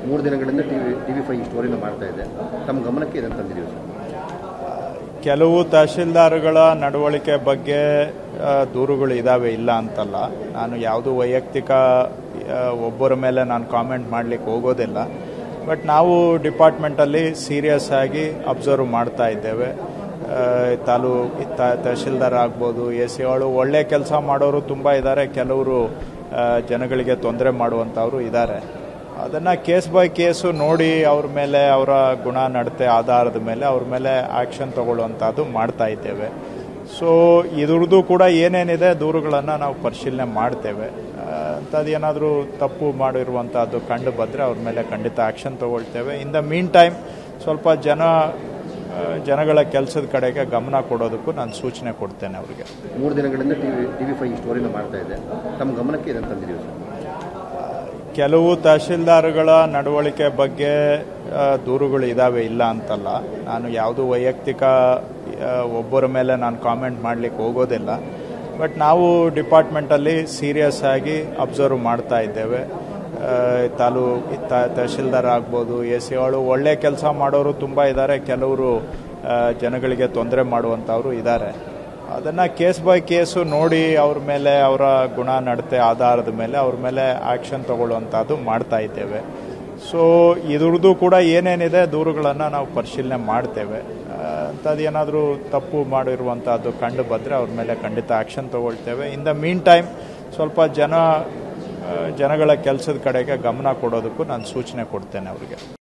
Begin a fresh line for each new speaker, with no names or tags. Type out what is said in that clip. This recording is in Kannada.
ಮೂರು ದಿನಗಳಿಂದ T V T V five ಸ್ಟೋರಿನ ಮಾಡ್ತಾ ಇದೆ ತಮ್ಮ ಗಮನಕ್ಕೆ ಇದನ್ನು ತಂದಿದ್ದೀವಿ ಸರ್
ಕೆಲವು ತಹಶೀಲ್ದಾರ್ಗಳ ನಡವಳಿಕೆ ಬಗ್ಗೆ ಆ, ದೂರುಗಳು ಇದ್ದಾವೆ ಇಲ್ಲ ಅಂತಲ್ಲ ನಾನು ಯಾವುದು ವೈಯಕ್ತಿಕ ಆ, ಒಬ್ಬರ ಮೇಲೆ ನಾನು ಕಾಮೆಂಟ್ ಮಾಡಲಿಕ್ಕೆ ಹೋಗೋದಿಲ್ಲ ಬಟ್ ನಾವು ಡಿಪಾರ್ಟ್ಮೆಂಟಲ್ಲಿ ಸೀರಿಯಸ್ ಆಗಿ ಅಬ್ಸರ್ವ್ ಮಾಡ್ತಾ ಇದ್ದೇವೆ ಆ, ತಾಲೂ ತ- ತಹಶೀಲ್ದಾರ್ ಆಗ್ಬೋದು ಎ ಸಿ ಅವಳು ಒಳ್ಳೆ ಕೆಲಸ ಮಾಡೋರು ತುಂಬ ಇದ್ದಾರೆ ಕೆಲವರು ಆ, ಜನಗಳಿಗೆ ತೊಂದರೆ ಮಾಡುವಂಥವ್ರು ಇದ್ದಾರೆ ಅದನ್ನು ಕೇಸ್ ಬೈ ಕೇಸು ನೋಡಿ ಅವ್ರ ಮೇಲೆ ಅವರ ಗುಣ ನಡತೆ ಆಧಾರದ ಮೇಲೆ ಅವ್ರ ಮೇಲೆ ಆ್ಯಕ್ಷನ್ ತಗೊಳ್ಳುವಂಥದ್ದು ಮಾಡ್ತಾ ಇದ್ದೇವೆ ಸೊ ಇದ್ರದ್ದು ಕೂಡ ಏನೇನಿದೆ ದೂರುಗಳನ್ನು ನಾವು ಪರಿಶೀಲನೆ ಮಾಡ್ತೇವೆ ಅಂಥದ್ದು ಏನಾದರೂ ತಪ್ಪು ಮಾಡಿರುವಂಥದ್ದು ಕಂಡು ಬಂದರೆ ಅವ್ರ ಮೇಲೆ ಖಂಡಿತ ಆ್ಯಕ್ಷನ್ ತಗೊಳ್ತೇವೆ ಇನ್ ದ ಮೀನ್ ಟೈಮ್ ಸ್ವಲ್ಪ ಜನ ಆ, ಜನಗಳ ಕೆಲಸದ ಕಡೆಗೆ ಗಮನ ಕೊಡೋದಕ್ಕೂ ನಾನು ಸೂಚನೆ ಕೊಡ್ತೇನೆ ಅವರಿಗೆ
ಮೂರು ದಿನಗಳಿಂದ T V T V five ಸ್ಟೋರಿನ ಮಾಡ್ತಾ ಇದೆ ತಮ್ಮ ಗಮನಕ್ಕೆ ಇದನ್ನು ತಂದಿದ್ದೀವಿ ಸರ್
ಕೆಲವು ತಹಶೀಲ್ದಾರ್ಗಳ ನಡವಳಿಕೆ ಬಗ್ಗೆ ಆ, ದೂರುಗಳು ಇದ್ದಾವೆ ಇಲ್ಲ ಅಂತಲ್ಲ ನಾನು ಯಾವುದು ವೈಯಕ್ತಿಕ ಆ, ಒಬ್ಬರ ಮೇಲೆ ನಾನು ಕಾಮೆಂಟ್ ಮಾಡಲಿಕ್ಕೆ ಹೋಗೋದಿಲ್ಲ ಬಟ್ ನಾವು ಡಿಪಾರ್ಟ್ಮೆಂಟಲ್ಲಿ ಸೀರಿಯಸ್ ಆಗಿ ಅಬ್ಸರ್ವ್ ಮಾಡ್ತಾ ಇದ್ದೇವೆ ಆ, ತಾಲೂ ತ- ತಹಶೀಲ್ದಾರ್ ಆಗ್ಬೋದು ಎ ಸಿ ಅವಳು ಒಳ್ಳೆ ಕೆಲಸ ಮಾಡೋರು ತುಂಬ ಇದ್ದಾರೆ ಕೆಲವರು ಆ, ಜನಗಳಿಗೆ ತೊಂದರೆ ಮಾಡುವಂಥವ್ರು ಇದ್ದಾರೆ ಅದನ್ನು ಕೇಸ್ ಬೈ ಕೇಸು ನೋಡಿ ಅವ್ರ ಮೇಲೆ ಅವರ ಗುಣ ನಡತೆ ಆಧಾರದ ಮೇಲೆ ಅವ್ರ ಮೇಲೆ ಆ್ಯಕ್ಷನ್ ತಗೊಳ್ಳುವಂಥದ್ದು ಮಾಡ್ತಾ ಇದ್ದೇವೆ ಸೊ ಇದ್ರದ್ದು ಕೂಡ ಏನೇನಿದೆ ದೂರುಗಳನ್ನು ನಾವು ಪರಿಶೀಲನೆ ಮಾಡ್ತೇವೆ ಅಂಥದ್ದು ಏನಾದರೂ ತಪ್ಪು ಮಾಡಿರುವಂಥದ್ದು ಕಂಡು ಬಂದರೆ ಅವ್ರ ಮೇಲೆ ಖಂಡಿತ ಆ್ಯಕ್ಷನ್ ತಗೊಳ್ತೇವೆ ಇನ್ ದ ಮೀನ್ ಟೈಮ್ ಸ್ವಲ್ಪ ಜನ ಆ, ಜನಗಳ ಕೆಲಸದ ಕಡೆಗೆ ಗಮನ ಕೊಡೋದಕ್ಕೂ ನಾನು ಸೂಚನೆ ಕೊಡ್ತೇನೆ ಅವರಿಗೆ